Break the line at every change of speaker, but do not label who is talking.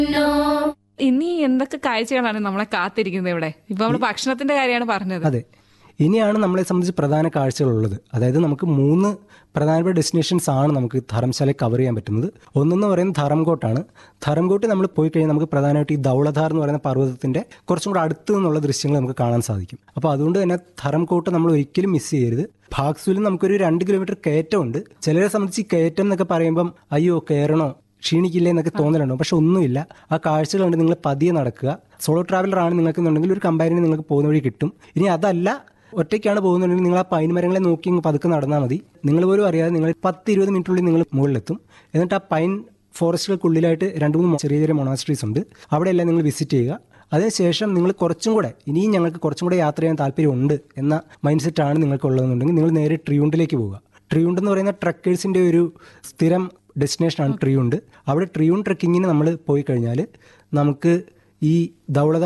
ഇനി എന്തൊക്കെ കാഴ്ചകളാണ് നമ്മളെ കാത്തിരിക്കുന്നത് ഇവിടെ ഇപ്പൊ നമ്മള് ഭക്ഷണത്തിന്റെ കാര്യമാണ് പറഞ്ഞത്
അതെ ഇനിയാണ് നമ്മളെ സംബന്ധിച്ച് പ്രധാന കാഴ്ചകളുള്ളത് അതായത് നമുക്ക് മൂന്ന് പ്രധാനപ്പെട്ട ഡെസ്റ്റിനേഷൻസ് ആണ് നമുക്ക് ധർമ്മശാലയിൽ കവർ ചെയ്യാൻ പറ്റുന്നത് ഒന്നെന്ന് പറയുന്നത് ധർമ്മകോട്ടാണ് ധർമ്മകോട്ട് നമ്മൾ പോയി കഴിഞ്ഞാൽ നമുക്ക് പ്രധാനമായിട്ട് ഈ ദൗളധാർ എന്ന് പറയുന്ന പർവ്വതത്തിന്റെ കുറച്ചും കൂടെ അടുത്ത് നിന്നുള്ള ദൃശ്യങ്ങൾ നമുക്ക് കാണാൻ സാധിക്കും അപ്പോൾ അതുകൊണ്ട് തന്നെ ധർമ്മകോട്ട് നമ്മൾ ഒരിക്കലും മിസ് ചെയ്യരുത് ഭാഗ്സുവിൽ നമുക്കൊരു രണ്ട് കിലോമീറ്റർ കയറ്റമുണ്ട് ചിലരെ സംബന്ധിച്ച് ഈ കയറ്റം എന്നൊക്കെ പറയുമ്പം അയ്യോ കയറണോ ക്ഷീണിക്കില്ലേ എന്നൊക്കെ തോന്നലുണ്ടോ പക്ഷെ ഒന്നുമില്ല ആ കാഴ്ചകൾ കണ്ട് നിങ്ങൾ പതിയെ നടക്കുക സോളോ ട്രാവലർ ആണ് നിങ്ങൾക്കെന്നുണ്ടെങ്കിൽ ഒരു കമ്പാരിന് നിങ്ങൾക്ക് പോകുന്ന വഴി കിട്ടും ഇനി അതല്ല ഒറ്റയ്ക്കാണ് പോകുന്നുണ്ടെങ്കിൽ നിങ്ങൾ ആ പൈൻ മരങ്ങളെ നോക്കി ഇങ്ങ് പതുക്കെ നടന്നാൽ മതി നിങ്ങൾ പോലും അറിയാതെ നിങ്ങൾ പത്ത് ഇരുപത് മിനിറ്റിനുള്ളിൽ നിങ്ങൾ മുകളിലെത്തും എന്നിട്ട് ആ പൈൻ ഫോറസ്റ്റുകൾക്കുള്ളിലായിട്ട് രണ്ട് മൂന്ന് ചെറിയ ചെറിയ മൊണാസ്ട്രീസ് ഉണ്ട് അവിടെയെല്ലാം നിങ്ങൾ വിസിറ്റ് ചെയ്യുക അതിനുശേഷം നിങ്ങൾ കുറച്ചും കൂടെ ഇനിയും ഞങ്ങൾക്ക് കുറച്ചും കൂടെ യാത്ര ചെയ്യാൻ താല്പര്യമുണ്ട് എന്ന മൈൻഡ് സെറ്റാണ് നിങ്ങൾക്കുള്ളതെന്നുണ്ടെങ്കിൽ നിങ്ങൾ നേരെ ട്രിയൂണ്ടിലേക്ക് പോവുക ട്രിയൂണ്ട് എന്ന് പറയുന്ന ട്രക്കേഴ്സിൻ്റെ ഒരു സ്ഥിരം ഡെസ്റ്റിനേഷനാണ് ട്രിയൂണ്ട് അവിടെ ട്രിയൂൺ ട്രക്കിങ്ങിന് നമ്മൾ പോയി കഴിഞ്ഞാൽ നമുക്ക് ഈ ധൗളത